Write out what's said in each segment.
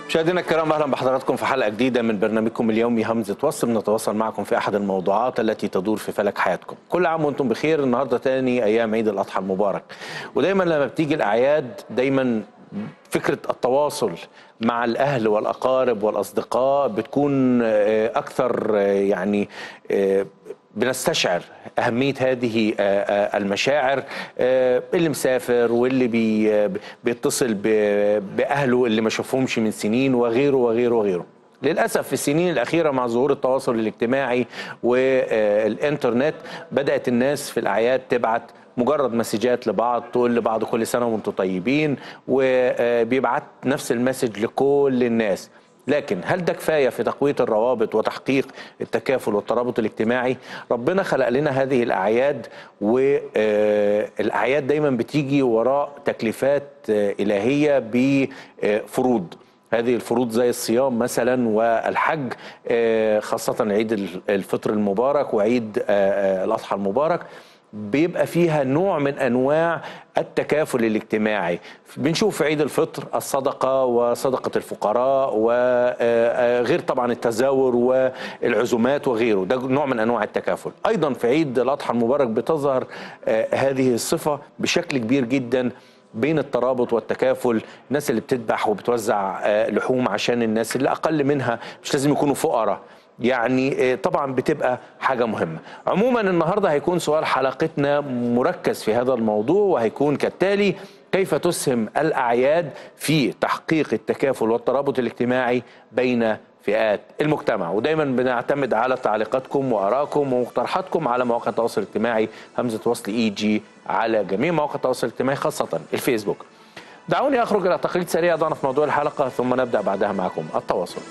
مشاهدينا الكرام اهلا بحضراتكم في حلقه جديده من برنامجكم اليومي همزه وصل نتواصل معكم في احد الموضوعات التي تدور في فلك حياتكم كل عام وانتم بخير النهارده تاني ايام عيد الاضحى المبارك ودايما لما بتيجي الاعياد دايما فكره التواصل مع الاهل والاقارب والاصدقاء بتكون آه، اكثر آه، يعني آه، بنستشعر أهمية هذه آه، آه، المشاعر آه، اللي مسافر واللي بي بيتصل ب- بأهله اللي ما شافهمش من سنين وغيره وغيره وغيره للأسف في السنين الأخيرة مع ظهور التواصل الاجتماعي والإنترنت بدأت الناس في الأعياد تبعت مجرد مسجات لبعض تقول لبعض كل سنة وانتم طيبين وبيبعت نفس المسج لكل الناس لكن هل ده كفايه في تقويه الروابط وتحقيق التكافل والترابط الاجتماعي؟ ربنا خلق لنا هذه الاعياد والاعياد دايما بتيجي وراء تكليفات آه، الهيه بفروض. هذه الفروض زي الصيام مثلا والحج آه، خاصه عيد الفطر المبارك وعيد آه، آه، الاضحى المبارك بيبقى فيها نوع من انواع التكافل الاجتماعي بنشوف في عيد الفطر الصدقه وصدقه الفقراء وغير طبعا التزاور والعزومات وغيره ده نوع من انواع التكافل ايضا في عيد الاضحى المبارك بتظهر آه، هذه الصفه بشكل كبير جدا بين الترابط والتكافل الناس اللي بتذبح وبتوزع آه، لحوم عشان الناس اللي اقل منها مش لازم يكونوا فقراء يعني آه، طبعا بتبقى حاجه مهمه عموما النهارده هيكون سؤال حلقتنا مركز في هذا الموضوع وهيكون كالتالي كيف تسهم الاعياد في تحقيق التكافل والترابط الاجتماعي بين فئات المجتمع ودايما بنعتمد على تعليقاتكم وارائكم ومقترحاتكم على مواقع التواصل الاجتماعي همزه وصل اي جي على جميع مواقع التواصل الاجتماعي خاصه الفيسبوك دعوني اخرج الى تقرير سريع ضعنا في موضوع الحلقه ثم نبدا بعدها معكم التواصل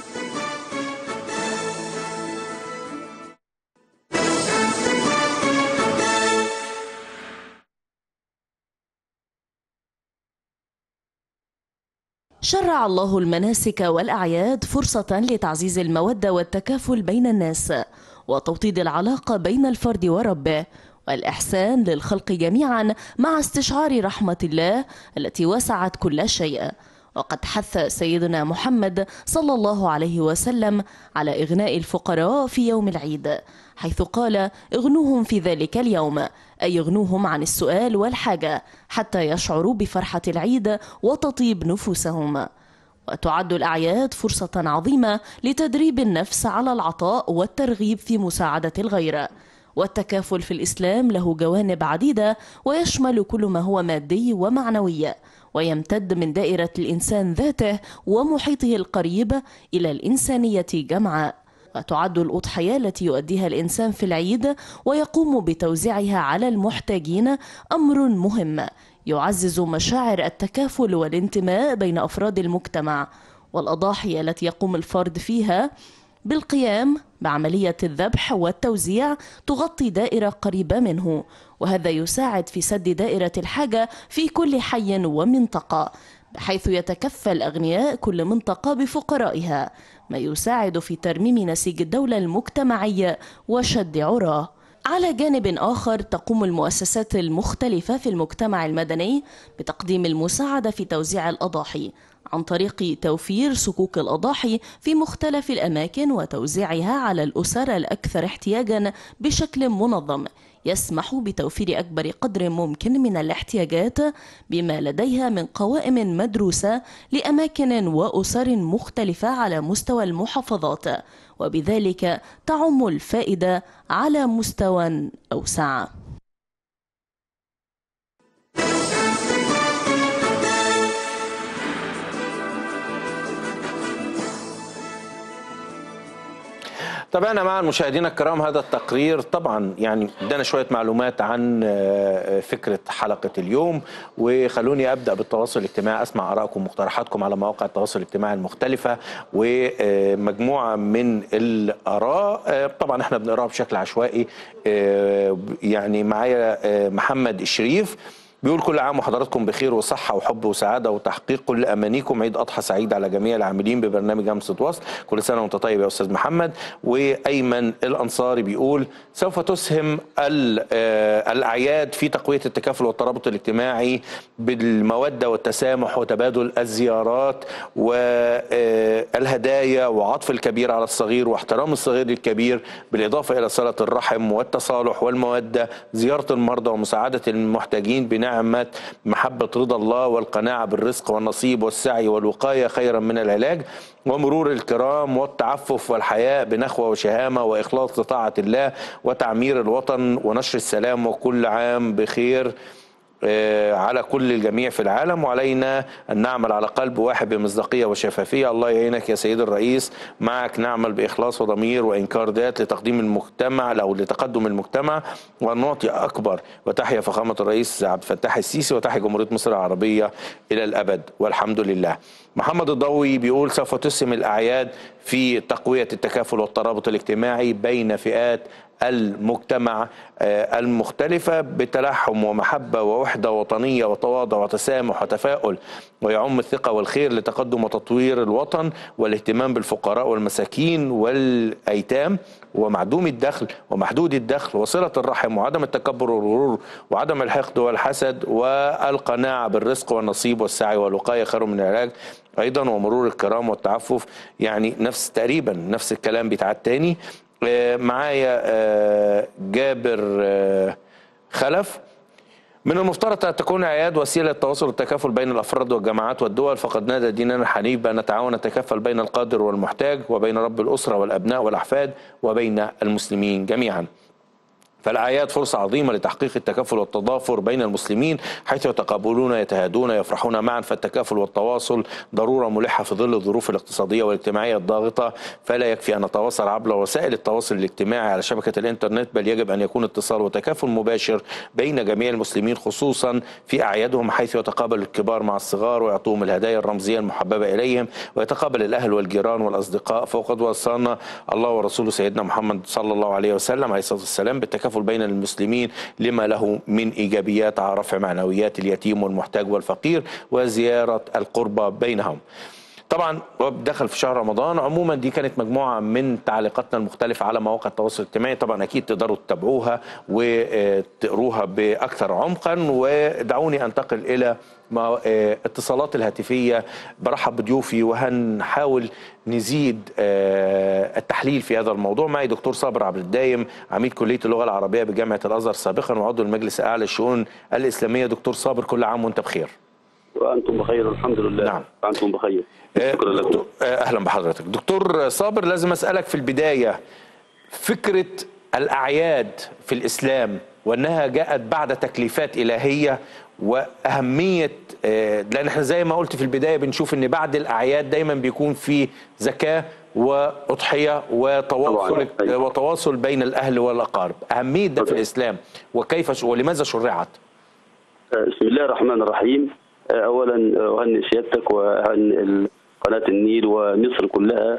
شرع الله المناسك والأعياد فرصة لتعزيز المودة والتكافل بين الناس وتوطيد العلاقة بين الفرد وربه والإحسان للخلق جميعا مع استشعار رحمة الله التي وسعت كل شيء وقد حث سيدنا محمد صلى الله عليه وسلم على إغناء الفقراء في يوم العيد حيث قال اغنوهم في ذلك اليوم أي اغنوهم عن السؤال والحاجة حتى يشعروا بفرحة العيد وتطيب نفوسهم وتعد الأعياد فرصة عظيمة لتدريب النفس على العطاء والترغيب في مساعدة الغير والتكافل في الإسلام له جوانب عديدة ويشمل كل ما هو مادي ومعنوي ويمتد من دائرة الإنسان ذاته ومحيطه القريب إلى الإنسانية جمعاء وتعد الأضحية التي يؤديها الإنسان في العيد ويقوم بتوزيعها على المحتاجين أمر مهم يعزز مشاعر التكافل والانتماء بين أفراد المجتمع والأضاحي التي يقوم الفرد فيها بالقيام بعملية الذبح والتوزيع تغطي دائرة قريبة منه وهذا يساعد في سد دائرة الحاجة في كل حي ومنطقة بحيث يتكفل أغنياء كل منطقة بفقرائها ما يساعد في ترميم نسيج الدولة المجتمعي وشد عراه على جانب آخر تقوم المؤسسات المختلفة في المجتمع المدني بتقديم المساعدة في توزيع الأضاحي عن طريق توفير صكوك الأضاحي في مختلف الأماكن وتوزيعها على الأسر الأكثر احتياجا بشكل منظم يسمح بتوفير أكبر قدر ممكن من الاحتياجات بما لديها من قوائم مدروسة لأماكن وأسر مختلفة على مستوى المحافظات وبذلك تعم الفائدة على مستوى أوسع تابعنا مع المشاهدين الكرام هذا التقرير طبعا يعني ادانا شويه معلومات عن آه، فكره حلقه اليوم وخلوني ابدا بالتواصل الاجتماعي اسمع ارائكم ومقترحاتكم على مواقع التواصل الاجتماعي المختلفه ومجموعه من الاراء آه، طبعا احنا بنقراها بشكل عشوائي آه، يعني معايا آه، محمد الشريف بيقول كل عام وحضراتكم بخير وصحة وحب وسعادة وتحقيق كل أمانيكم عيد أضحى سعيد على جميع العاملين ببرنامج همسة وصل كل سنة وأنت طيب يا أستاذ محمد وأيمن الأنصاري بيقول سوف تسهم ال- آه، الأعياد في تقوية التكافل والترابط الاجتماعي بالمودة والتسامح وتبادل الزيارات والهدايا وعطف الكبير على الصغير واحترام الصغير للكبير بالإضافة إلى صلة الرحم والتصالح والمودة زيارة المرضى ومساعدة المحتاجين بنعمة محبة رضا الله والقناعة بالرزق والنصيب والسعي والوقاية خيرا من العلاج ومرور الكرام والتعفف والحياء بنخوة وشهامة وإخلاص لطاعة الله وتعمير الوطن ونشر السلام وكل عام بخير آه، على كل الجميع في العالم وعلينا أن نعمل على قلب واحد بمصداقية وشفافية الله يعينك يا سيد الرئيس معك نعمل بإخلاص وضمير وإنكار ذات لتقديم المجتمع أو لتقدم المجتمع وأن نعطي أكبر وتحيا فخامة الرئيس عبد الفتاح السيسي وتحيا جمهورية مصر العربية إلى الأبد والحمد لله محمد الضوي بيقول سوف تسهم الأعياد في تقوية التكافل والترابط الاجتماعي بين فئات المجتمع آه، المختلفة بتلحم ومحبة ووحدة وطنية وتواضع وتسامح وتفاؤل ويعم الثقة والخير لتقدم وتطوير الوطن والاهتمام بالفقراء والمساكين والأيتام ومعدوم الدخل ومحدود الدخل وصلة الرحم وعدم التكبر والغرور وعدم الحقد والحسد والقناعة بالرزق والنصيب والسعي والوقاية خير من العلاج أيضا ومرور الكرام والتعفف يعني نفس تقريبا نفس الكلام بيتعاد تاني آه، معايا آه، جابر آه، خلف من المفترض أن تكون الأعياد وسيلة للتواصل والتكافل بين الأفراد والجماعات والدول فقد نادى ديننا الحنيف بأن نتعاون نتكفل بين القادر والمحتاج وبين رب الأسرة والأبناء والأحفاد وبين المسلمين جميعا فالأعياد فرصة عظيمة لتحقيق التكافل والتضافر بين المسلمين حيث يتقابلون يتهادون يفرحون معا فالتكافل والتواصل ضرورة ملحة في ظل الظروف الاقتصادية والاجتماعية الضاغطة فلا يكفي أن نتواصل عبر وسائل التواصل الاجتماعي على شبكة الإنترنت بل يجب أن يكون اتصال وتكافل مباشر بين جميع المسلمين خصوصا في أعيادهم حيث يتقابل الكبار مع الصغار ويعطوهم الهدايا الرمزية المحببة إليهم ويتقابل الأهل والجيران والأصدقاء فوقد وصلنا الله ورسوله سيدنا محمد صلى الله عليه وسلم عليه الصلاة والسلام بالتكافل بين المسلمين لما له من إيجابيات على رفع معنويات اليتيم والمحتاج والفقير وزيارة القربى بينهم طبعا دخل في شهر رمضان عموما دي كانت مجموعه من تعليقاتنا المختلفه على مواقع التواصل الاجتماعي طبعا اكيد تقدروا تتابعوها وتقروها باكثر عمقا ودعوني انتقل الى ما- آه، اتصالات الهاتفيه برحب بضيوفي وهنحاول نزيد آه، التحليل في هذا الموضوع معي دكتور صابر عبد الدايم عميد كليه اللغه العربيه بجامعه الازهر سابقا وعضو المجلس الاعلى للشؤون الاسلاميه دكتور صابر كل عام وانت بخير وانتم بخير الحمد لله نعم. وانتم بخير آه، شكرا لكم دكتور- آه، اهلا بحضرتك دكتور صابر لازم اسالك في البدايه فكره الاعياد في الاسلام وانها جاءت بعد تكليفات الهيه واهميه آه، لان احنا زي ما قلت في البدايه بنشوف ان بعد الاعياد دايما بيكون في زكاه واضحيه وتواصل طبعاً. وتواصل بين الاهل والاقارب اهميه ده في طبعاً. الاسلام وكيف ش- ولماذا شرعت آه، بسم الله الرحمن الرحيم آه، اولا آه، اهني سيادتك واهني قناه النيل ومصر كلها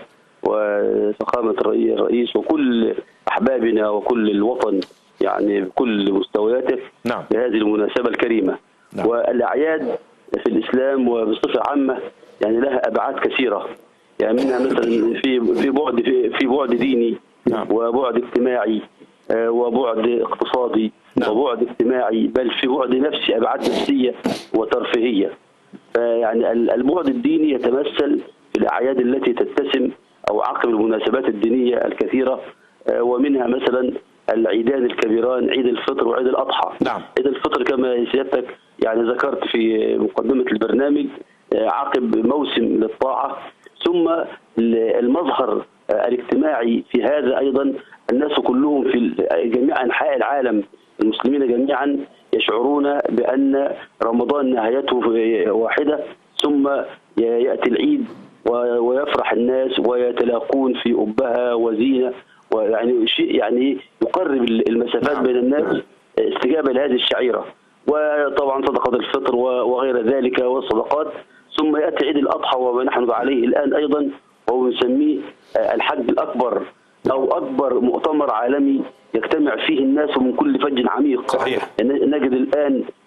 وفخامه الرئي- الرئيس وكل احبابنا وكل الوطن يعني بكل مستوياته نعم. بهذه المناسبه الكريمه نعم. والاعياد في الاسلام وبصفه عامه يعني لها ابعاد كثيره يعني منها مثلا في في بعد في, في بعد ديني نعم. وبعد اجتماعي آه، وبعد اقتصادي نعم. وبعد اجتماعي بل في بعد نفسي ابعاد نفسيه وترفيهيه فيعني ال- البعد الديني يتمثل في الاعياد التي تتسم او عقب المناسبات الدينيه الكثيره آه، ومنها مثلا العيدان الكبيران عيد الفطر وعيد الاضحى نعم. عيد الفطر كما سيادتك يعني ذكرت في مقدمه البرنامج آه، عقب موسم للطاعه ثم ال- المظهر آه، الاجتماعي في هذا ايضا الناس كلهم في ال- جميع انحاء العالم المسلمين جميعا يشعرون بان رمضان نهايته واحده ثم ي- ياتي العيد و- ويفرح الناس ويتلاقون في أبها وزينة ويعني شيء يعني يقرب المسافات بين الناس استجابة لهذه الشعيرة وطبعا صدقة الفطر و- وغير ذلك والصدقات ثم يأتي عيد الأضحى وما نحن عليه الآن أيضا وهو نسميه آه، الحج الأكبر أو أكبر مؤتمر عالمي يجتمع فيه الناس من كل فج عميق صحيح. ن- نجد الآن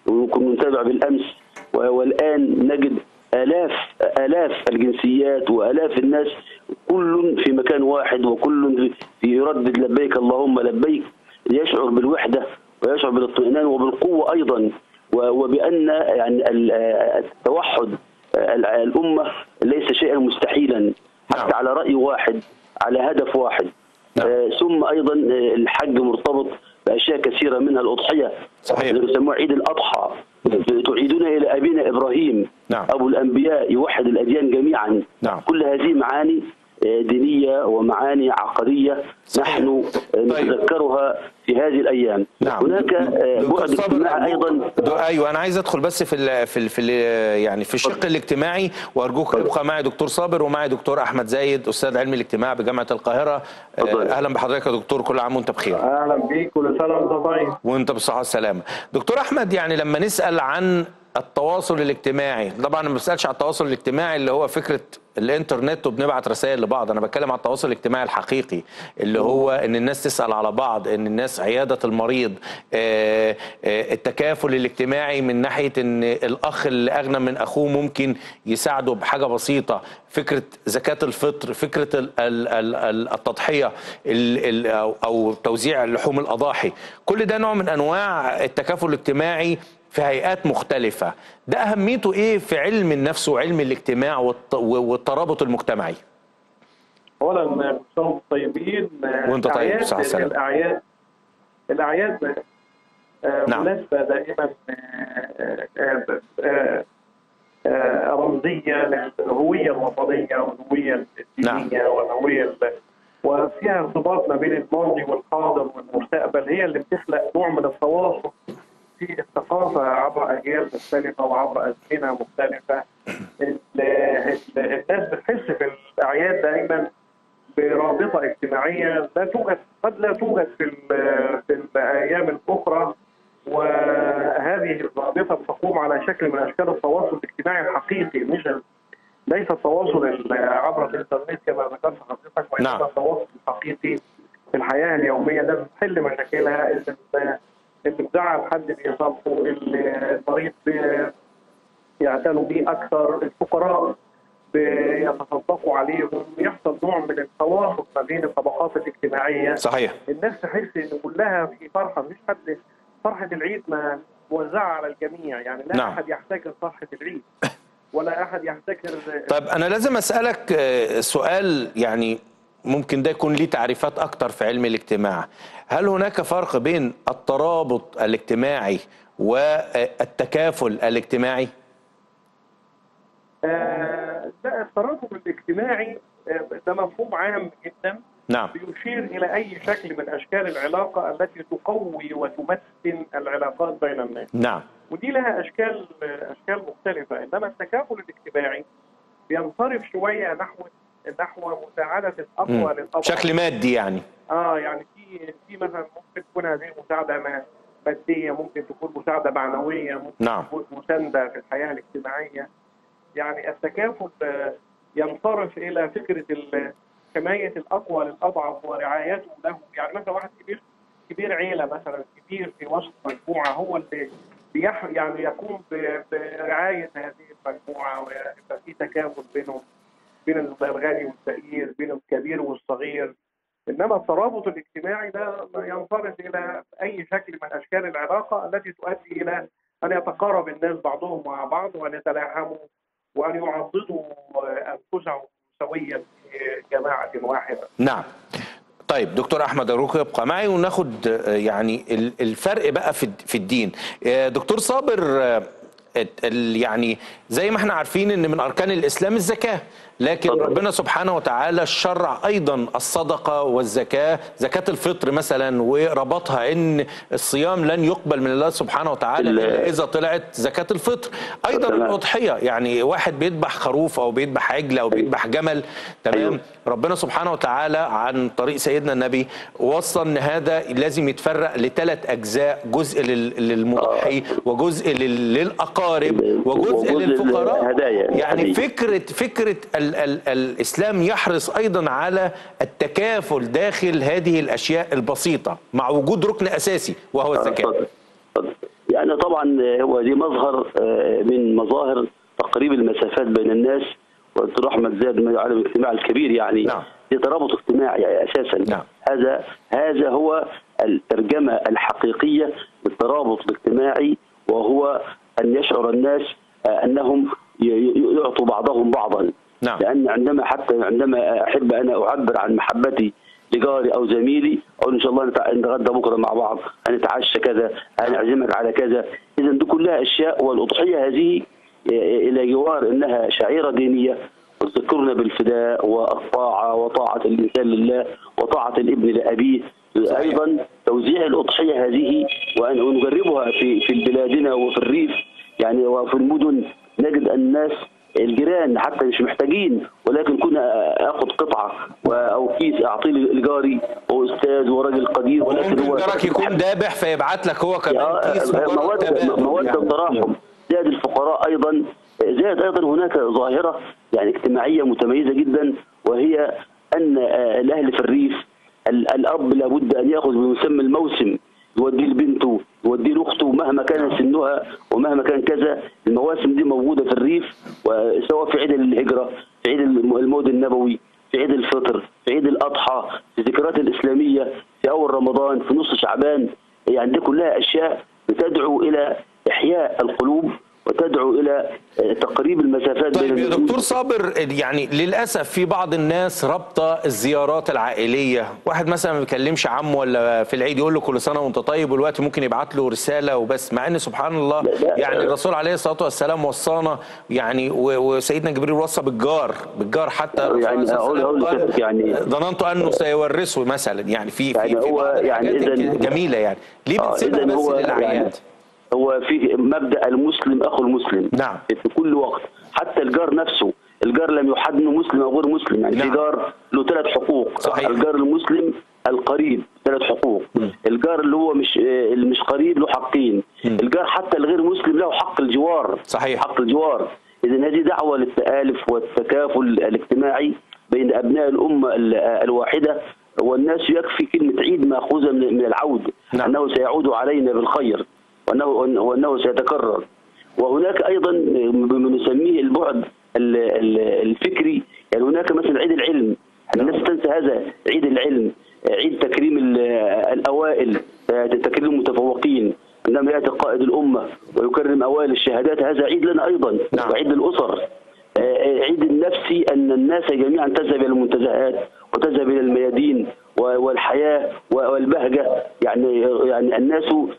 وكنا نتابع بالامس و- والان نجد الاف الاف الجنسيات والاف الناس كل في مكان واحد وكل في يردد لبيك اللهم لبيك يشعر بالوحده ويشعر بالاطمئنان وبالقوه ايضا و- وبان يعني ال- التوحد ال- الامه ليس شيئا مستحيلا حتى نعم. على راي واحد على هدف واحد نعم. آه، ثم ايضا آه، الحج مرتبط باشياء كثيره منها الاضحيه صحيح. اللي بيسموه عيد الاضحى تعيدون الى ابينا ابراهيم نعم. ابو الانبياء يوحد الاديان جميعا نعم. كل هذه معاني آه، دينيه ومعاني عقديه صحيح. نحن آه، طيب. نتذكرها في هذه الايام نعم هناك آه، دكتور بعد صابر، اجتماعي أرجوك- ايضا دو- ايوه انا عايز ادخل بس في ال في ال في ال يعني في الشق الاجتماعي وارجوك ابقى معي دكتور صابر ومعي دكتور احمد زايد استاذ علم الاجتماع بجامعه القاهره اتفضل. آه، اهلا بحضرتك يا دكتور كل عام وانت بخير اهلا بيك كل سنه وانت طيب وانت بالصحه والسلامه دكتور احمد يعني لما نسال عن التواصل الاجتماعي طبعا انا ما بسالش على التواصل الاجتماعي اللي هو فكره الانترنت وبنبعت رسائل لبعض انا بتكلم على التواصل الاجتماعي الحقيقي اللي هو ان الناس تسال على بعض ان الناس عياده المريض آه، آه، التكافل الاجتماعي من ناحيه ان الاخ اللي اغنى من اخوه ممكن يساعده بحاجه بسيطه فكره زكاه الفطر فكره ال- ال- ال- ال- التضحيه ال- ال- او أو توزيع لحوم الاضاحي كل ده نوع من انواع التكافل الاجتماعي في هيئات مختلفة ده أهميته إيه في علم النفس وعلم الاجتماع والت- والترابط المجتمعي اولا كل سنه وانتم طيبين وانت طيب، الأعياد- صحة والسلامة. الاعياد الاعياد آه، نعم. مناسبه دائما آه، آه، آه، آه، رمزيه للهويه الوطنيه والهويه الدينيه والهويه ال- وفيها ارتباط ما بين الماضي والحاضر والمستقبل هي اللي بتخلق نوع من التواصل في الثقافه عبر اجيال مختلفه وعبر ازمنه مختلفه ال- ال- الناس بتحس في الاعياد دائما برابطه اجتماعيه لا توجد قد لا توجد في ال- في الايام الاخرى وهذه الرابطه بتقوم على شكل من اشكال التواصل الاجتماعي الحقيقي مش ال- ليس التواصل ال- عبر الانترنت كما ذكرت حضرتك وانما نعم. التواصل الحقيقي في الحياه اليوميه ده بتحل مشاكلها اللي اللي بتزعل حد بيصالحه اللي المريض بي- يعتنوا بيه اكثر الفقراء بيتصدقوا عليهم يحصل نوع من التواصل ما بين الطبقات الاجتماعيه صحيح الناس تحس ان كلها في فرحه مفيش حد فرحه العيد ما موزعه على الجميع يعني لا نعم. احد يحتكر فرحه العيد ولا احد يحتكر طيب أنا لازم أسألك آه، سؤال يعني ممكن ده يكون ليه تعريفات أكتر في علم الاجتماع هل هناك فرق بين الترابط الاجتماعي والتكافل الاجتماعي؟ آه لا الترابط الاجتماعي آه، ده مفهوم عام جدا نعم بيشير الى اي شكل من اشكال العلاقه التي تقوي وتمثل العلاقات بين الناس نعم ودي لها اشكال اشكال مختلفه انما التكافل الاجتماعي بينصرف شويه نحو نحو مساعده الاقوى مم. للاضعف شكل مادي يعني اه يعني في في مثلا ممكن تكون هذه المساعده ما- ماديه ممكن تكون مساعده معنويه ممكن نعم. تكون مسانده في الحياه الاجتماعيه يعني التكافل آه، ينصرف الى فكره ال- حمايه الاقوى للاضعف ورعايته له يعني مثلا واحد كبير كبير عيله مثلا كبير في وسط مجموعه هو اللي بيح يعني يقوم ب- برعايه هذه المجموعه ويبقى في تكافل بينهم بين الغني والفقير بين الكبير والصغير انما الترابط الاجتماعي ده ينصرف الى اي شكل من اشكال العلاقه التي تؤدي الى ان يتقارب الناس بعضهم مع بعض وان يتلاحموا وان يعضدوا انفسهم سويا في جماعه واحده. نعم طيب دكتور احمد اروك يبقى معي وناخد آه، يعني ال- الفرق بقى في الد- في الدين آه، دكتور صابر آه، ات- ال- يعني زي ما احنا عارفين ان من اركان الاسلام الزكاه لكن طبعاً. ربنا سبحانه وتعالى شرع ايضا الصدقه والزكاه زكاه الفطر مثلا وربطها ان الصيام لن يقبل من الله سبحانه وتعالى ال- الا اذا طلعت زكاه الفطر ايضا تمام. الاضحيه يعني واحد بيذبح خروف او بيذبح عجل او بيذبح جمل تمام أيوه. ربنا سبحانه وتعالى عن طريق سيدنا النبي وصى ان هذا لازم يتفرق لثلاث اجزاء جزء لل- للمضحي وجزء لل- للاقارب وجزء وجزء للفقراء للهدايا. يعني هدية. فكره فكره ال ال الاسلام يحرص ايضا على التكافل داخل هذه الاشياء البسيطه مع وجود ركن اساسي وهو الزكاه اتفضل اتفضل يعني طبعا هو دي مظهر آه، من مظاهر تقريب المسافات بين الناس ودكتور احمد زاد من العالم الاجتماعي الكبير يعني نعم. دي ترابط اجتماعي اساسا نعم. هذا هذا هو الترجمه الحقيقيه للترابط الاجتماعي وهو ان يشعر الناس آه، انهم ي- ي- يعطوا بعضهم بعضا نعم. لان عندما حتى عندما احب انا اعبر عن محبتي لجاري او زميلي اقول ان شاء الله نتع- نتغدى بكره مع بعض هنتعشى كذا هنعزمك على كذا اذا دي كلها اشياء والاضحيه هذه الى جوار انها شعيره دينيه وتذكرنا بالفداء والطاعه وطاعه الانسان لله وطاعه الابن لابيه صحيح. ايضا توزيع الاضحيه هذه وأن- ونجربها في في بلادنا وفي الريف يعني وفي المدن نجد الناس الجيران حتى مش محتاجين ولكن كنا اخد قطعه و- او كيس اعطيه لجاري هو استاذ وراجل قدير ولكن ممكن هو جارك يكون دابح فيبعت لك هو كمان آه، كيس مجرد مودة تبادل مودة يعني. وتراحم زاد الفقراء أيضا زاد أيضا هناك ظاهرة يعني اجتماعية متميزة جدا وهي أن آه، الأهل في الريف ال- الأب لابد أن يأخذ بمسمى الموسم يوديه لبنته يوديه لاخته مهما كان سنها ومهما كان كذا المواسم دي موجوده في الريف وسواء في عيد الهجره في عيد الم- المولد النبوي في عيد الفطر في عيد الاضحى في الذكريات الاسلاميه في اول رمضان في نص شعبان يعني دي كلها اشياء بتدعو الى احياء القلوب وتدعو الى آه، تقريب المسافات طيب يا الوجود. دكتور صابر يعني للاسف في بعض الناس رابطه الزيارات العائليه واحد مثلا ما بيكلمش عمه ولا في العيد يقول له كل سنه وانت طيب والوقت ممكن يبعت له رساله وبس مع ان سبحان الله لا. يعني الرسول عليه الصلاه والسلام وصانا يعني و- وسيدنا جبريل وصى بالجار بالجار حتى الرسول يعني عليه الصلاة أقول- أقول والسلام قال لسيادتك يعني- ظننت انه سيورثه مثلا يعني في في, يعني في هو بعض يعني الحاجات إذن- الجميله يعني ليه آه، بنسيبها إذن بس هو للاعياد يعني هو في مبدا المسلم اخو المسلم نعم. في كل وقت حتى الجار نفسه الجار لم يحدد مسلم او غير مسلم يعني نعم. في جار له ثلاث حقوق صحيح. الجار المسلم القريب ثلاث حقوق الجار اللي هو مش آه، اللي مش قريب له حقين الجار حتى الغير مسلم له حق الجوار صحيح. حق الجوار اذا هذه دعوه للتالف والتكافل الاجتماعي بين ابناء الامه ال- الواحده والناس يكفي كلمه عيد ماخوذه من من العود نعم. انه سيعود علينا بالخير وانه وانه سيتكرر وهناك ايضا ما نسميه البعد ال- ال- الفكري يعني هناك مثلا عيد العلم الناس تنسى هذا عيد العلم عيد تكريم ال- الاوائل تكريم المتفوقين عندما ياتي قائد الامه ويكرم اوائل الشهادات هذا عيد لنا ايضا نعم. وعيد الاسر آه، عيد النفسي ان الناس جميعا تذهب الى المنتزهات وتذهب الى الميادين و- والحياه و- والبهجه يعني يعني الناس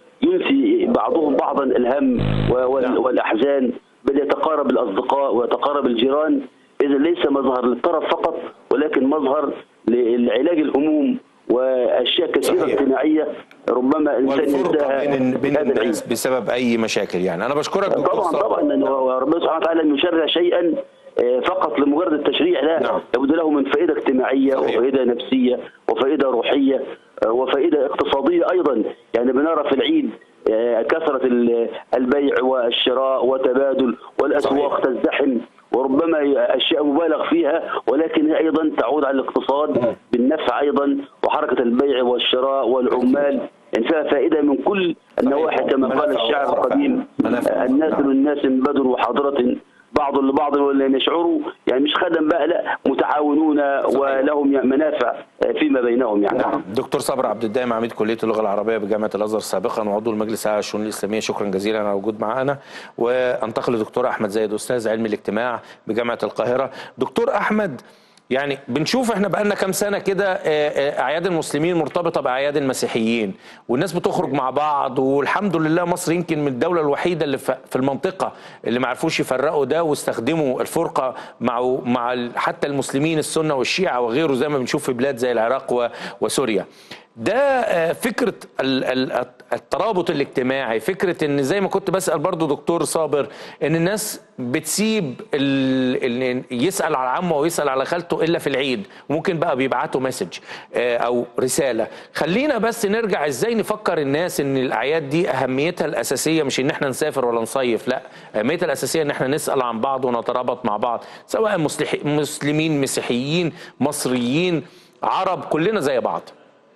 ينسي بعضهم بعضا الهم و- وال- نعم. والاحزان بل يتقارب الاصدقاء ويتقارب الجيران اذا ليس مظهر للطرف فقط ولكن مظهر لعلاج الهموم واشياء كثيره صحيح. اجتماعيه ربما الانسان والفرقه ينساها بين بين هذا العيد. الناس بسبب اي مشاكل يعني انا بشكرك دكتور طبعا صابر. طبعا لأن هو ربنا سبحانه وتعالى لم يشرع شيئا آه، فقط لمجرد التشريع لا نعم. لابد له من فائده اجتماعيه صحيح. وفائده نفسيه وفائده روحيه آه، وفائده اقتصاديه ايضا يعني بنرى في العيد آه، كثره ال- البيع والشراء وتبادل والاسواق صحيح. تزدحم وربما اشياء مبالغ فيها ولكن هي ايضا تعود على الاقتصاد بالنفع ايضا وحركه البيع والشراء والعمال يعني فيها فائده من كل النواحي كما قال منافع الشاعر أخرى القديم فعلا. منافع آه، الناس نعم. للناس من بدر وحضرة بعض لبعض ولم يشعروا يعني مش خدم بقى لا متعاونون ولهم منافع آه، فيما بينهم يعني نعم دكتور صابر عبد الدايم عميد كليه اللغه العربيه بجامعه الازهر سابقا وعضو المجلس الاعلى للشؤون الاسلاميه شكرا جزيلا على الوجود معنا وانتقل لدكتور احمد زايد استاذ علم الاجتماع بجامعه القاهره دكتور احمد يعني بنشوف احنا بقالنا كام سنه كده آه، آه، اعياد المسلمين مرتبطه باعياد المسيحيين والناس بتخرج مع بعض والحمد لله مصر يمكن من الدوله الوحيده اللي ف- في المنطقه اللي ما عرفوش يفرقوا ده واستخدموا الفرقه مع مع ال- حتى المسلمين السنه والشيعه وغيره زي ما بنشوف في بلاد زي العراق و- وسوريا ده آه، فكرة ال- ال- الترابط الاجتماعي فكرة ان زي ما كنت بسأل برضو دكتور صابر ان الناس بتسيب ال- ال- يسأل على عمه ويسأل على خالته الا في العيد ممكن بقى بيبعتوا مسج آه، او رسالة خلينا بس نرجع ازاي نفكر الناس ان الاعياد دي اهميتها الاساسية مش ان احنا نسافر ولا نصيف لا اهميتها الاساسية ان احنا نسأل عن بعض ونترابط مع بعض سواء مسلح- مسلمين مسيحيين مصريين عرب كلنا زي بعض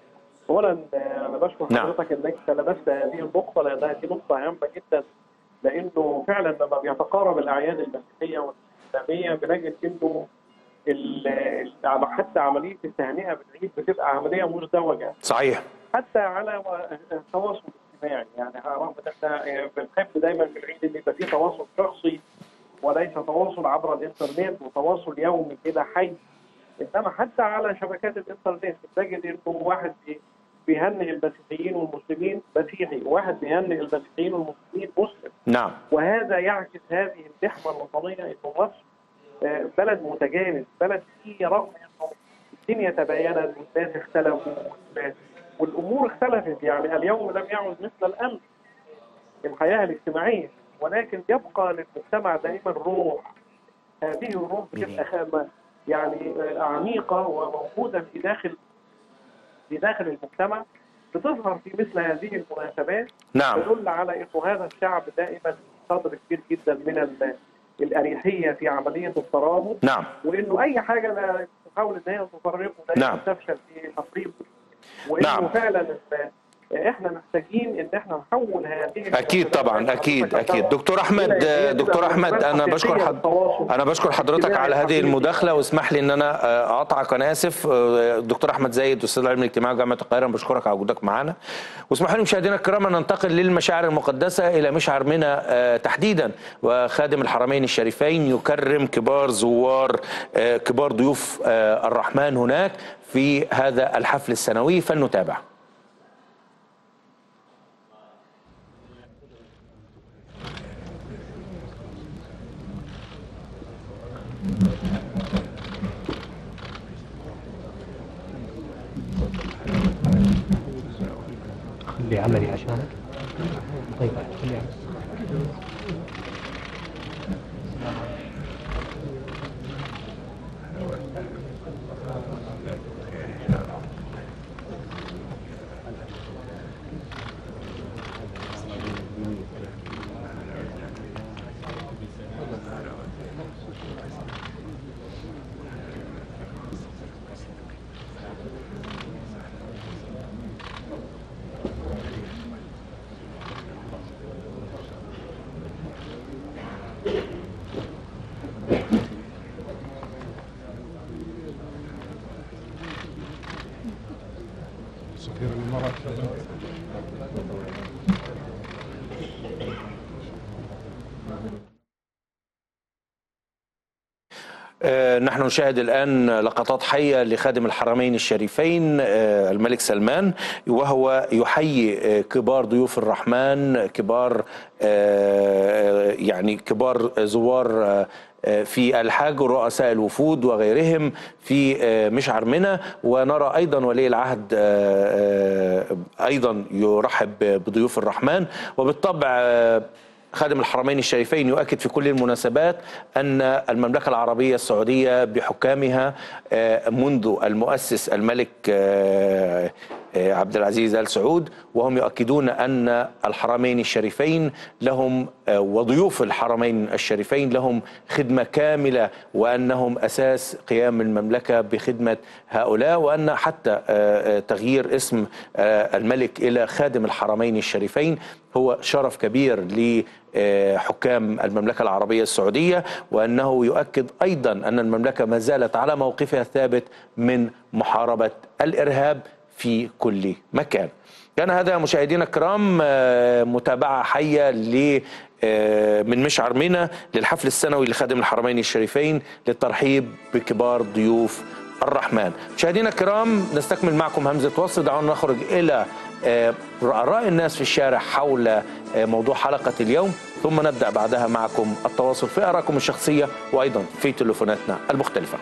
اولا آه، انا بشكر نعم. حضرتك انك لمست هذه النقطه لانها دي نقطه هامه جدا لانه فعلا لما بيتقارب الاعياد المسيحيه والاسلاميه بنجد انه ال- ال- حتى عمليه التهنئه بالعيد بتبقى عمليه مزدوجه صحيح حتى على التواصل الاجتماعي يعني رغم ان احنا بنحب دايما في العيد ان يبقى في تواصل شخصي وليس تواصل عبر الانترنت وتواصل يومي كده حي انما حتى على شبكات الانترنت بتجد انه واحد بي- بيهنئ المسيحيين والمسلمين مسيحي وواحد بيهنئ المسيحيين والمسلمين مسلم نعم وهذا يعكس هذه النحمه الوطنيه انه مصر آه، بلد متجانس بلد فيه رغم انه الدنيا تباينت والناس اختلفوا وال- والامور اختلفت يعني اليوم لم يعد مثل الامس الحياه الاجتماعيه ولكن يبقى للمجتمع دائما روح هذه الروح بتبقى خامه يعني آه، عميقه وموجوده في داخل في داخل المجتمع بتظهر في مثل هذه المناسبات نعم تدل على انه هذا الشعب دائما قدر كبير جدا من ال- الاريحيه في عمليه الترابط نعم وانه اي حاجه لا تحاول ان هي تفرقه دائما نعم. تفشل في تفريقه وانه نعم. فعلا ال- احنا محتاجين ان احنا نحول هذه اكيد طبعا اكيد اكيد دكتور احمد إلى- دكتور احمد انا بشكر حد التواصل. انا بشكر حضرتك اجتماعي على هذه حقيقي. المداخله واسمح لي ان انا آه، اقاطعك انا اسف آه، دكتور احمد زايد استاذ علم الاجتماع جامعه القاهره أنا بشكرك على وجودك معنا واسمحوا لي مشاهدينا الكرام ان ننتقل للمشاعر المقدسه الى مشعر منى آه، تحديدا وخادم الحرمين الشريفين يكرم كبار زوار آه، كبار ضيوف آه، الرحمن هناك في هذا الحفل السنوي فلنتابع خلي عملي عشانك طيب خلي عملي آه، نحن نشاهد الآن لقطات حية لخادم الحرمين الشريفين آه، الملك سلمان وهو يحيي آه، كبار ضيوف الرحمن كبار آه، يعني كبار زوار آه، آه، في الحاج ورؤساء الوفود وغيرهم في آه، مشعر منى ونرى ايضا ولي العهد آه، آه، ايضا يرحب بضيوف الرحمن وبالطبع آه، خادم الحرمين الشريفين يؤكد في كل المناسبات أن المملكة العربية السعودية بحكامها آه، منذ المؤسس الملك آه، آه، عبد العزيز آل سعود وهم يؤكدون أن الحرمين الشريفين لهم آه، وضيوف الحرمين الشريفين لهم خدمة كاملة وأنهم أساس قيام المملكة بخدمة هؤلاء وأن حتى آه، آه، تغيير اسم آه، الملك إلى خادم الحرمين الشريفين هو شرف كبير لحكام المملكة العربية السعودية وأنه يؤكد أيضا أن المملكة ما زالت على موقفها الثابت من محاربة الإرهاب في كل مكان كان هذا مشاهدينا الكرام آه، متابعة حية ل آه، من مشعر منى للحفل السنوي لخادم الحرمين الشريفين للترحيب بكبار ضيوف الرحمن مشاهدينا الكرام نستكمل معكم همزة وصل دعونا نخرج إلى آه، آراء الناس في الشارع حول آه، موضوع حلقة اليوم ثم نبدأ بعدها معكم التواصل في آرائكم الشخصية وأيضا في تليفوناتنا المختلفة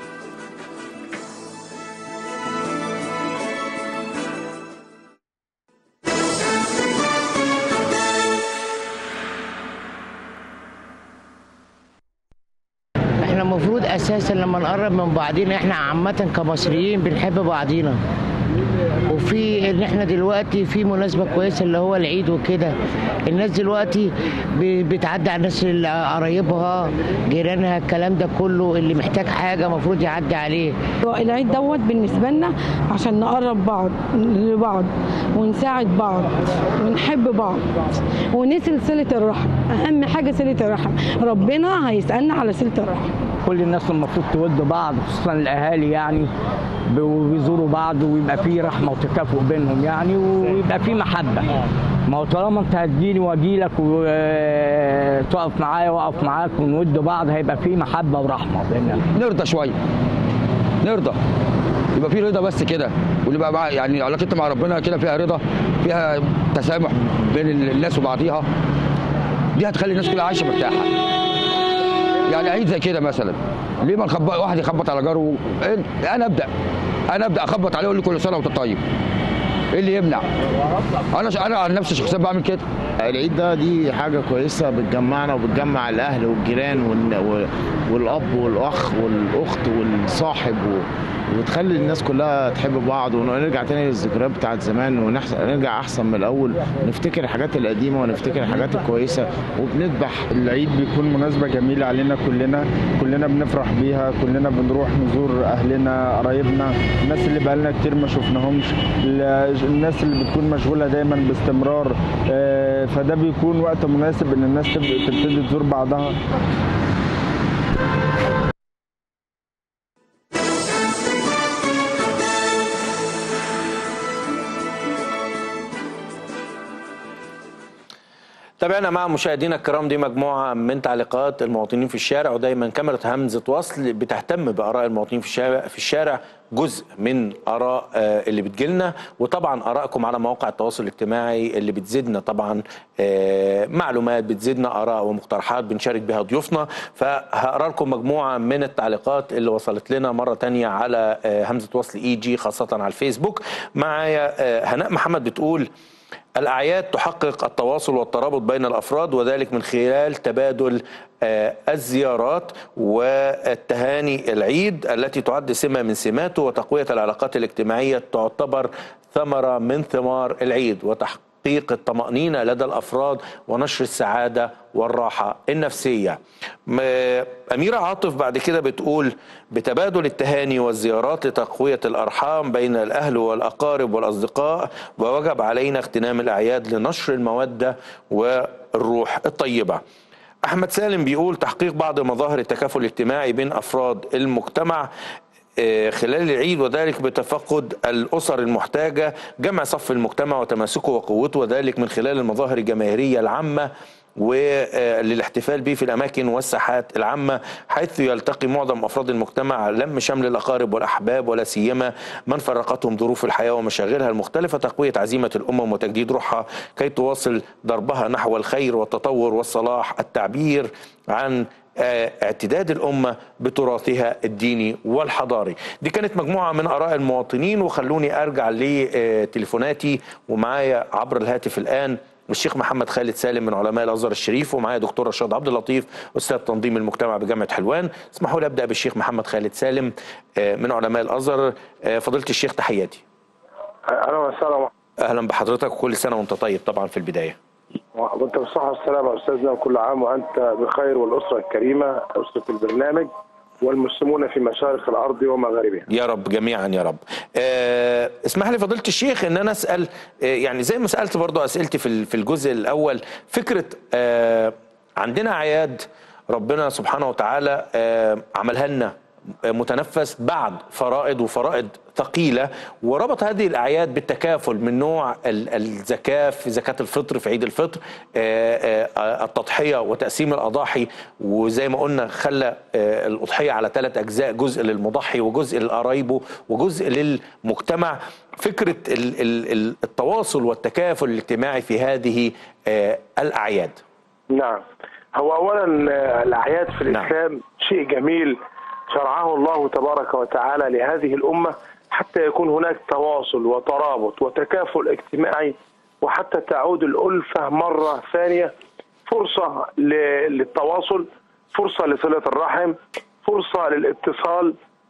احنا المفروض اساسا لما نقرب من بعضينا احنا عامة كمصريين بنحب بعضينا وفي ان احنا دلوقتي في مناسبه كويسه اللي هو العيد وكده الناس دلوقتي ب- بتعدي على الناس اللي قرايبها جيرانها الكلام ده كله اللي محتاج حاجه المفروض يعدي عليه العيد دوت بالنسبة لنا عشان نقرب بعض لبعض ونساعد بعض ونحب بعض ونصل صلة الرحم أهم حاجة صلة الرحم ربنا هيسألنا على صلة الرحم كل الناس المفروض تود بعض خصوصا الاهالي يعني ب- وبيزوروا بعض ويبقى في رحمه وتكافؤ بينهم يعني ويبقى في محبه ما هو طالما انت هتجيني واجيلك وتقف معايا واقف معاك ونود بعض هيبقى في محبه ورحمه بيننا نرضى شويه نرضى يبقى في رضا بس كده ونبقى مع يعني علاقتنا مع ربنا كده فيها رضا فيها تسامح بين الناس وبعضيها دي هتخلي الناس كلها عايشه مرتاحه يعني عيد زي كده مثلا ليه ما نخبط واحد يخبط على جاره إيه؟ انا ابدا انا ابدا اخبط عليه اقول له كل سنه وانت طيب ايه اللي يمنع انا ش... انا عن نفسي شخصيا بعمل كده العيد ده دي حاجة كويسة بتجمعنا وبتجمع الأهل والجيران والن- و- والأب والأخ والأخت والصاحب و- وتخلي الناس كلها تحب بعض ونرجع تاني للذكريات بتاعت زمان ونرجع أحسن من الأول نفتكر الحاجات القديمة ونفتكر الحاجات الكويسة وبنذبح العيد بيكون مناسبة جميلة علينا كلنا كلنا بنفرح بيها كلنا بنروح نزور أهلنا قرايبنا الناس اللي بقالنا كتير ما شفناهمش ال- الناس اللي بتكون مشغولة دايما باستمرار آه، فده بيكون وقت مناسب إن الناس تب- تبتدي تزور بعضها تابعنا مع مشاهدينا الكرام دي مجموعة من تعليقات المواطنين في الشارع ودايما كاميرا همزة وصل بتهتم بآراء المواطنين في الشارع في الشارع جزء من آراء آه، اللي بتجيلنا وطبعا آرائكم على مواقع التواصل الاجتماعي اللي بتزيدنا طبعا آه، معلومات بتزيدنا آراء ومقترحات بنشارك بها ضيوفنا فهقرا لكم مجموعة من التعليقات اللي وصلت لنا مرة تانية على آه، همزة وصل اي جي خاصة على الفيسبوك معايا آه، هناء محمد بتقول الأعياد تحقق التواصل والترابط بين الأفراد وذلك من خلال تبادل آه، الزيارات والتهاني العيد التي تعد سمة من سماته وتقوية العلاقات الاجتماعية تعتبر ثمرة من ثمار العيد وتحقيق الطمأنينة لدى الأفراد ونشر السعادة والراحة النفسية م- أميرة عاطف بعد كده بتقول بتبادل التهاني والزيارات لتقوية الأرحام بين الأهل والأقارب والأصدقاء ووجب علينا اغتنام الأعياد لنشر المودة والروح الطيبة أحمد سالم بيقول تحقيق بعض مظاهر التكافل الاجتماعي بين أفراد المجتمع آه، خلال العيد وذلك بتفقد الأسر المحتاجة جمع صف المجتمع وتماسكه وقوته وذلك من خلال المظاهر الجماهيرية العامة وللاحتفال به في الأماكن والساحات العامة حيث يلتقي معظم أفراد المجتمع لم شمل الأقارب والأحباب ولا سيما من فرقتهم ظروف الحياة ومشاغلها المختلفة تقوية عزيمة الأمم وتجديد روحها كي تواصل ضربها نحو الخير والتطور والصلاح التعبير عن آه، اعتداد الأمة بتراثها الديني والحضاري دي كانت مجموعة من آراء المواطنين وخلوني أرجع لتليفوناتي ومعايا عبر الهاتف الآن الشيخ محمد خالد سالم من علماء الازهر الشريف ومعايا دكتور رشاد عبد اللطيف استاذ تنظيم المجتمع بجامعه حلوان اسمحوا لي ابدا بالشيخ محمد خالد سالم آه، من علماء الازهر آه، فضيله الشيخ تحياتي اهلا وسهلا اهلا بحضرتك وكل سنه وانت طيب طبعا في البدايه وانت بالصحه والسلامه يا استاذنا وكل عام وانت بخير والاسره الكريمه اسره البرنامج والمسلمون في مشارق الارض ومغاربها. يا رب جميعا يا رب آه اسمح لي فضيله الشيخ ان انا اسال آه يعني زي ما سالت برضو اسئلتي في ال- في الجزء الاول فكره آه عندنا اعياد ربنا سبحانه وتعالى آه عملها لنا متنفس بعد فرائض وفرائض ثقيله وربط هذه الاعياد بالتكافل من نوع ال- الزكاه في زكاه الفطر في عيد الفطر آه، آه، التضحيه وتقسيم الاضاحي وزي ما قلنا خلى آه، الاضحيه على ثلاث اجزاء جزء للمضحي وجزء لقرايبه وجزء للمجتمع فكره ال- ال- ال- التواصل والتكافل الاجتماعي في هذه آه، الاعياد نعم هو اولا آه، الاعياد في الاسلام شيء جميل شرعه الله تبارك وتعالى لهذه الامه حتى يكون هناك تواصل وترابط وتكافل اجتماعي وحتى تعود الالفه مره ثانيه فرصه ل- للتواصل فرصه لصله الرحم فرصه للاتصال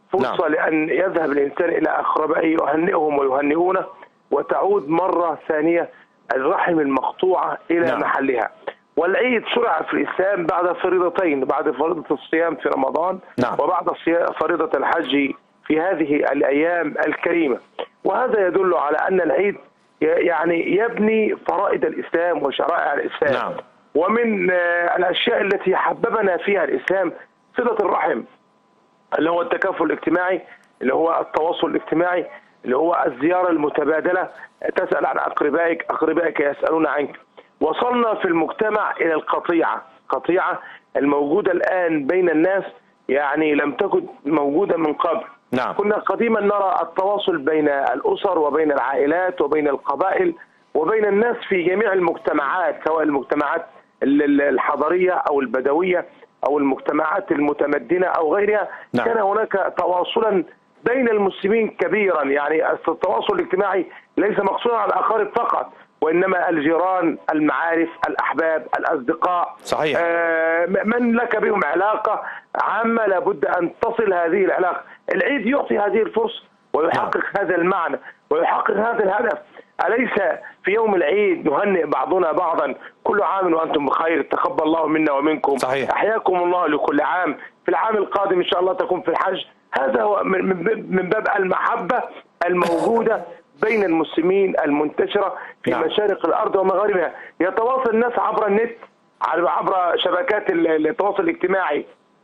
فرصه نعم. لان يذهب الانسان الى اقربائه يهنئهم ويهنئونه وتعود مره ثانيه الرحم المقطوعه الى نعم. محلها والعيد شرع في الاسلام بعد فريضتين بعد فريضه الصيام في رمضان نعم. وبعد الصيا- فريضه الحج في هذه الايام الكريمه وهذا يدل على ان العيد ي- يعني يبني فرائض الاسلام وشرائع الاسلام نعم. ومن آه، الاشياء التي حببنا فيها الاسلام صله الرحم اللي هو التكافل الاجتماعي اللي هو التواصل الاجتماعي اللي هو الزيارة المتبادلة تسأل عن أقربائك أقربائك يسألون عنك وصلنا في المجتمع إلى القطيعة قطيعة الموجودة الآن بين الناس يعني لم تكن موجودة من قبل نعم. كنا قديما نرى التواصل بين الأسر وبين العائلات وبين القبائل وبين الناس في جميع المجتمعات سواء المجتمعات ال- ال- الحضرية أو البدوية أو المجتمعات المتمدنة أو غيرها نعم. كان هناك تواصلا بين المسلمين كبيرا يعني التواصل الاجتماعي ليس مقصورا على الأقارب فقط وإنما الجيران المعارف الأحباب الأصدقاء صحيح. آه، من لك بهم علاقة عامة لابد أن تصل هذه العلاقة العيد يعطي هذه الفرصة ويحقق هذا المعنى ويحقق هذا الهدف أليس في يوم العيد نهنئ بعضنا بعضا كل عام وأنتم بخير تقبل الله منا ومنكم صحيح. أحياكم الله لكل عام في العام القادم إن شاء الله تكون في الحج هذا هو من من باب- من باب المحبة الموجودة بين المسلمين المنتشرة في نعم. مشارق الأرض ومغاربها يتواصل الناس عبر النت عبر عبر شبكات ال- التواصل الاجتماعي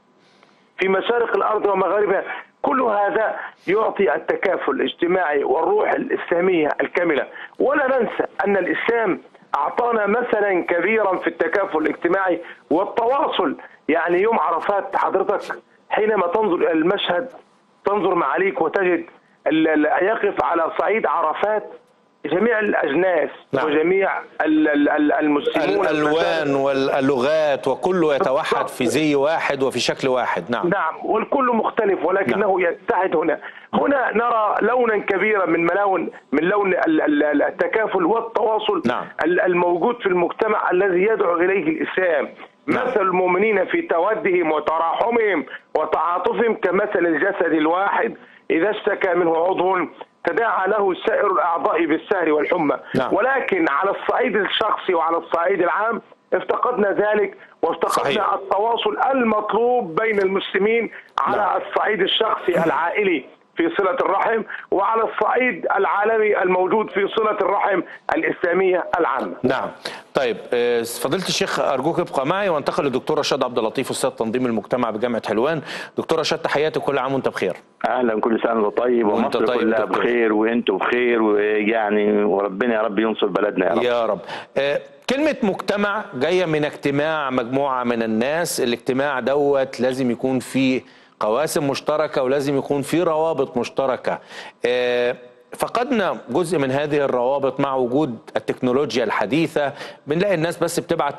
في مشارق الارض ومغاربها كل هذا يعطي التكافل الاجتماعي والروح الاسلاميه الكامله ولا ننسى ان الاسلام اعطانا مثلا كبيرا في التكافل الاجتماعي والتواصل يعني يوم عرفات حضرتك حينما تنظر الى المشهد تنظر معاليك وتجد ال- ال- يقف على صعيد عرفات جميع الاجناس نعم. وجميع ال- ال- ال- المسلمون الالوان واللغات وكله يتوحد في زي واحد وفي شكل واحد نعم نعم والكل مختلف ولكنه يتحد هنا هنا نرى لونا كبيرا من ملون من لون ال- ال- التكافل والتواصل نعم. ال- الموجود في المجتمع الذي يدعو اليه الاسلام مثل المؤمنين في تودهم وتراحمهم وتعاطفهم كمثل الجسد الواحد اذا اشتكى منه عضو تداعى له سائر الاعضاء بالسهر والحمى نعم. ولكن على الصعيد الشخصي وعلى الصعيد العام افتقدنا ذلك وافتقدنا صحيح. التواصل المطلوب بين المسلمين على نعم. الصعيد الشخصي العائلي في صلة الرحم وعلى الصعيد العالمي الموجود في صلة الرحم الإسلامية العامة نعم طيب آه، فضيلة الشيخ أرجوك ابقى معي وانتقل للدكتور رشاد عبد اللطيف أستاذ تنظيم المجتمع بجامعة حلوان دكتور رشاد تحياتي كل عام وأنت بخير اهلا كل سنه وانت طيب وأنت ومصر طيب كلها دكتور. بخير وانتم بخير ويعني وربنا يا رب ينصر بلدنا يا رب يا رب آه، كلمة مجتمع جاية من اجتماع مجموعة من الناس الاجتماع دوت لازم يكون فيه قواسم مشتركة ولازم يكون فيه روابط مشتركة آه، فقدنا جزء من هذه الروابط مع وجود التكنولوجيا الحديثة بنلاقي الناس بس بتبعت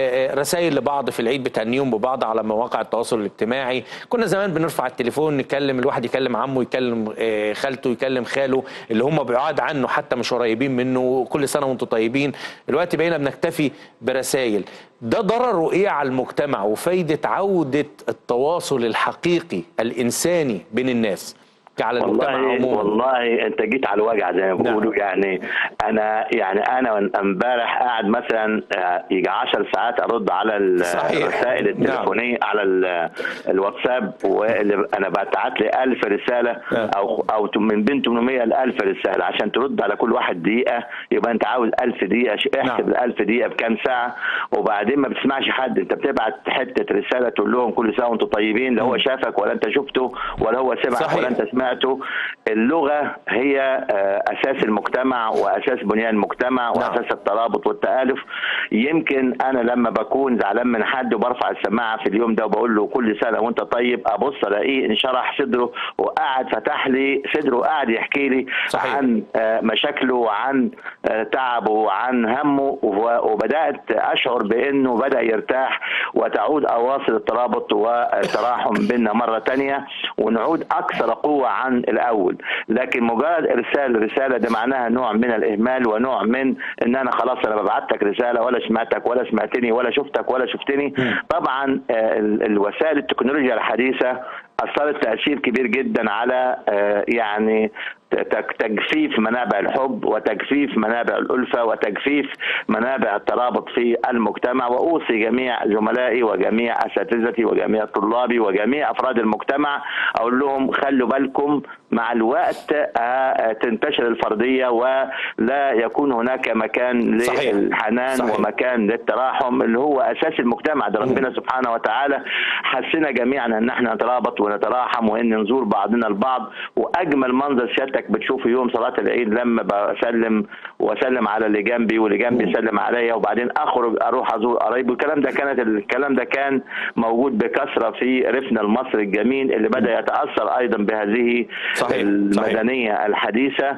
رسائل لبعض في العيد بتهنيهم ببعض على مواقع التواصل الاجتماعي كنا زمان بنرفع التليفون نكلم الواحد يكلم عمه يكلم آه، خالته يكلم خاله اللي هم بعاد عنه حتى مش قريبين منه كل سنة وانتم طيبين دلوقتي بقينا بنكتفي برسائل ده ضرره ايه على المجتمع وفايدة عودة التواصل الحقيقي الإنساني بين الناس على المجتمع والله عموما والله انت جيت على الوجع زي ما بيقولوا يعني انا يعني انا امبارح قاعد مثلا آه، يجي 10 ساعات ارد على صحيح. الرسائل التليفونيه على ال- الواتساب واللي انا بتعت لي 1000 رساله او او من بين 800 ل 1000 رساله عشان ترد على كل واحد دقيقه يبقى انت عاوز 1000 دقيقه ش- احسب ال 1000 دقيقه بكام ساعه وبعدين ما بتسمعش حد انت بتبعت حته رساله تقول لهم كل سنه وانتم طيبين لا هو شافك ولا انت شفته ولا هو سمعك صحيح. ولا انت سمعته اللغه هي آه، اساس المجتمع واساس بنيان المجتمع واساس الترابط والتالف يمكن انا لما بكون زعلان من حد وبرفع السماعه في اليوم ده وبقول له كل سنه وانت طيب ابص الاقيه انشرح صدره وقعد فتح لي صدره وقعد يحكي لي صحيح. عن آه، مشاكله وعن آه، تعبه وعن همه و- وبدات اشعر بانه بدا يرتاح وتعود اواصر الترابط والتراحم بيننا مره تانية ونعود اكثر قوه عن الاول لكن مجرد ارسال رساله ده معناها نوع من الاهمال ونوع من ان انا خلاص انا ببعت لك رساله ولا سمعتك ولا سمعتني ولا شفتك ولا شفتني طبعا آه، ال- الوسائل التكنولوجيا الحديثه اثرت تاثير كبير جدا على آه، يعني تك- تجفيف منابع الحب وتجفيف منابع الألفة وتجفيف منابع الترابط في المجتمع وأوصي جميع زملائي وجميع أساتذتي وجميع طلابي وجميع أفراد المجتمع أقول لهم خلوا بالكم مع الوقت آه، تنتشر الفردية ولا يكون هناك مكان صحيح. للحنان صحيح. ومكان للتراحم اللي هو أساس المجتمع ده ربنا سبحانه وتعالى حسنا جميعا أن احنا نترابط ونتراحم وأن نزور بعضنا البعض وأجمل منظر سيادتك بتشوفه يوم صلاة العيد لما بسلم وأسلم على اللي جنبي واللي جنبي يسلم عليا وبعدين أخرج أروح أزور قرايبي والكلام ده كانت الكلام ده كان موجود بكثرة في ريفنا المصري الجميل اللي بدأ يتأثر أيضا بهذه صحيح. المدنية الحديثة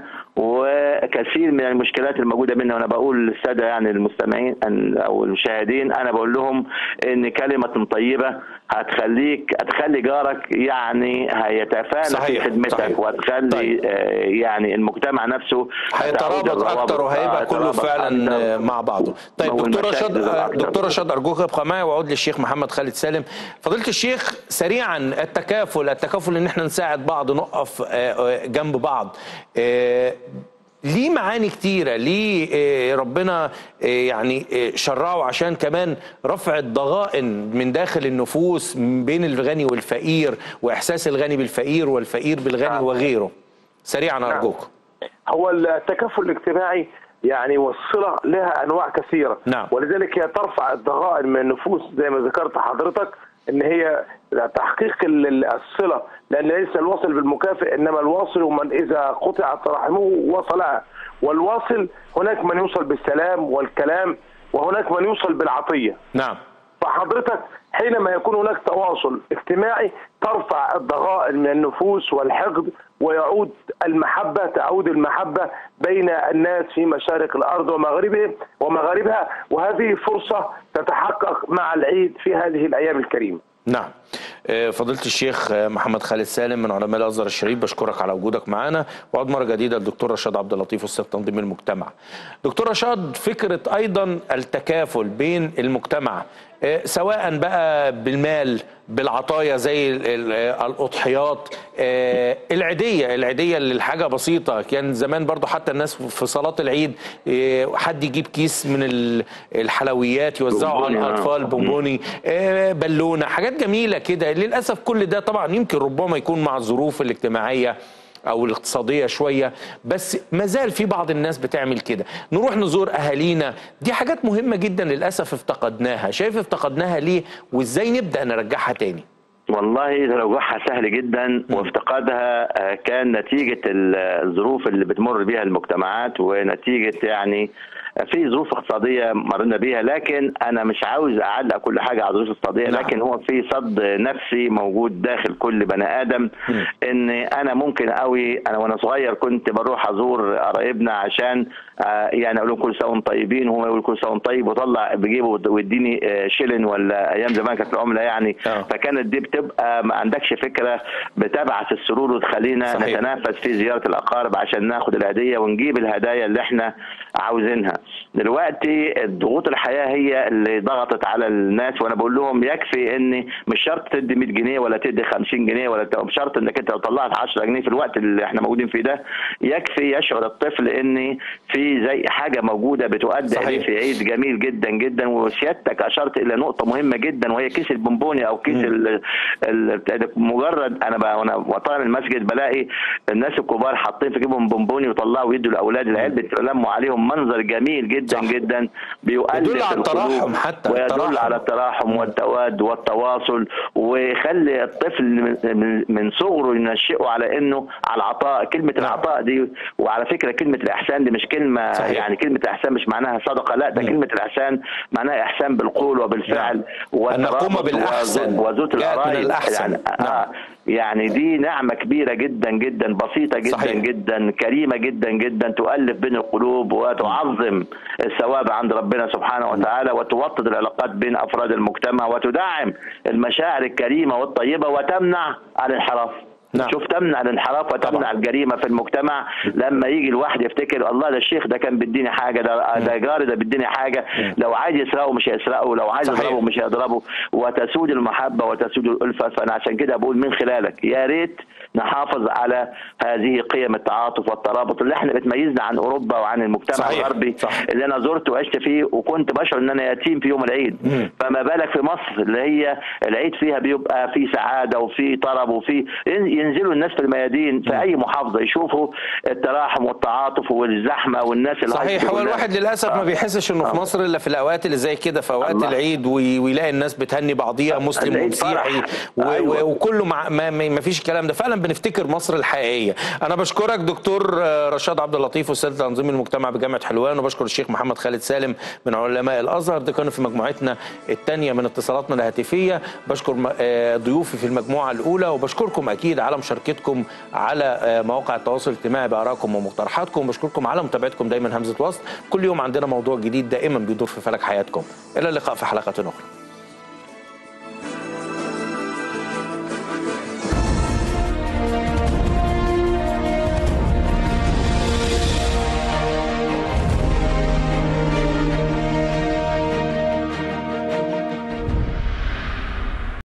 وكثير من المشكلات الموجودة منها وأنا بقول للسادة يعني المستمعين أن- أو المشاهدين أنا بقول لهم إن كلمة طيبة هتخليك هتخلي جارك يعني هيتفانى في صحيح. خدمتك صحيح. وهتخلي طيب. آه، يعني المجتمع نفسه هيترابط تعود الروابط- اكتر وهيبقى آه، كله يترابط فعلا أكتر. مع بعضه طيب دكتور والمشاكل رشاد تبقى أكتر. دكتور رشاد ارجوك ابقى معي واعود للشيخ محمد خالد سالم فضيله الشيخ سريعا التكافل التكافل ان احنا نساعد بعض نقف آه، آه، جنب بعض آه، ليه معاني كتيرة ليه آه، ربنا آه، يعني آه، شرعه عشان كمان رفع الضغائن من داخل النفوس بين الغني والفقير وإحساس الغني بالفقير والفقير بالغني وغيره سريعا أرجوك هو التكافل الاجتماعي يعني والصلة لها أنواع كثيرة نعم. ولذلك هي ترفع الضغائن من النفوس زي ما ذكرت حضرتك ان هي تحقيق ال- ال- الصلة لأن ليس الواصل بالمكافئ إنما الواصل من إذا قطعت رحمه وصلها والواصل هناك من يوصل بالسلام والكلام وهناك من يوصل بالعطية نعم فحضرتك حينما يكون هناك تواصل اجتماعي ترفع الضغائن من النفوس والحقد ويعود المحبة تعود المحبة بين الناس في مشارق الأرض ومغاربها ومغاربها وهذه فرصة تتحقق مع العيد في هذه الأيام الكريمة نعم آه، فضيلة الشيخ آه، محمد خالد سالم من علماء الازهر الشريف بشكرك على وجودك معنا وعود مره جديده الدكتور رشاد عبد اللطيف استاذ تنظيم المجتمع. دكتور رشاد فكره ايضا التكافل بين المجتمع آه، سواء بقى بالمال بالعطايا زي ال- ال- آه، الاضحيات آه، العيديه العيديه اللي الحاجه بسيطه كان زمان برضو حتى الناس في صلاه العيد آه، حد يجيب كيس من ال- الحلويات يوزعه على بونبوني، آه. الاطفال بونبوني آه، بالونه حاجات جميله كده للاسف كل ده طبعا يمكن ربما يكون مع الظروف الاجتماعيه او الاقتصاديه شويه بس ما زال في بعض الناس بتعمل كده نروح نزور اهالينا دي حاجات مهمه جدا للاسف افتقدناها شايف افتقدناها ليه وازاي نبدا نرجعها تاني والله رجوعها سهل جدا وافتقادها آه، كان نتيجة ال- الظروف اللي بتمر بها المجتمعات ونتيجة يعني في ظروف اقتصادية مرنا بيها لكن أنا مش عاوز أعلق كل حاجة على الظروف الاقتصادية نعم. لكن هو في صد نفسي موجود داخل كل بني آدم إن أنا ممكن قوي أنا وأنا صغير كنت بروح أزور قرايبنا عشان آه، يعني أقول لهم كل سنة وأنتم طيبين وهم يقولوا كل سنة وأنتم طيب وطلع بجيبه ويديني آه، شيلن ولا أيام زمان كانت العملة يعني آه. فكانت دي بتبقى ما عندكش فكره بتبعث السرور وتخلينا صحيح. نتنافس في زياره الاقارب عشان ناخد الهديه ونجيب الهدايا اللي احنا عاوزينها. دلوقتي الضغوط الحياه هي اللي ضغطت على الناس وانا بقول لهم يكفي ان مش شرط تدي 100 جنيه ولا تدي 50 جنيه ولا ت- مش شرط انك انت لو طلعت 10 جنيه في الوقت اللي احنا موجودين فيه ده يكفي يشعر الطفل ان في زي حاجه موجوده بتؤدي صحيح. عليه في عيد جميل جدا جدا وسيادتك اشرت الى نقطه مهمه جدا وهي كيس البونبوني او كيس ال ال مجرد انا بقى وانا طالع من المسجد بلاقي الناس الكبار حاطين في جيبهم بونبوني ويطلعوا ويدوا الاولاد العيال بيتلموا عليهم منظر جميل جدا صح. جدا بيؤلف يدل على القلوب التراحم حتى، ويدل التراحم. على التراحم والتواد والتواصل ويخلي الطفل من- من- من صغره ينشئه على انه على العطاء كلمه العطاء دي وعلى فكره كلمه الاحسان دي مش كلمه صحيح. يعني كلمه الاحسان مش معناها صدقه لا ده كلمه الاحسان معناها احسان بالقول وبالفعل أن نقوم والترابط بالأحسن. وزوت جاءت من القرايب الأحسن. يعني نعم. آه يعني دي نعمة كبيرة جدا جدا بسيطة جدا صحيح. جدا كريمة جدا جدا تؤلف بين القلوب وتعظم الثواب عند ربنا سبحانه وتعالى وتوطد العلاقات بين أفراد المجتمع وتدعم المشاعر الكريمة والطيبة وتمنع الانحراف نعم. شوف تمنع الانحراف وتمنع الجريمه في المجتمع لما يجي الواحد يفتكر الله ده الشيخ ده كان بيديني حاجه ده ده جاري ده بيديني حاجه لو عايز يسرقه مش هيسرقه لو عايز صحيح. يضربه مش هيضربه وتسود المحبه وتسود الالفه فانا عشان كده بقول من خلالك يا ريت نحافظ على هذه قيم التعاطف والترابط اللي احنا بتميزنا عن اوروبا وعن المجتمع صحيح. الغربي صح. اللي انا زرت وعشت فيه وكنت بشعر ان انا يتيم في يوم العيد مم. فما بالك في مصر اللي هي العيد فيها بيبقى في سعاده وفي طرب وفي ين- ينزلوا الناس في الميادين في اي محافظه يشوفوا التراحم والتعاطف والزحمه والناس اللي صحيح عايشة هو كلها. الواحد للاسف ما آه. بيحسش انه في آه. مصر الا في الاوقات اللي زي كده في اوقات الله. العيد وي- ويلاقي الناس بتهني بعضيها مسلم العيد ومسيحي فرح. و- أيوة. و- وكله مع ما, ما ما فيش الكلام ده فعلا بنفتكر مصر الحقيقيه انا بشكرك دكتور آه، رشاد عبد اللطيف استاذ تنظيم المجتمع بجامعه حلوان وبشكر الشيخ محمد خالد سالم من علماء الازهر ده كانوا في مجموعتنا الثانيه من اتصالاتنا الهاتفيه بشكر م- آه، ضيوفي في المجموعه الاولى وبشكركم اكيد على مشاركتكم على آه، مواقع التواصل الاجتماعي بارائكم ومقترحاتكم وبشكركم على متابعتكم دايما همزه وسط كل يوم عندنا موضوع جديد دائما بيدور في فلك حياتكم الى اللقاء في حلقه اخرى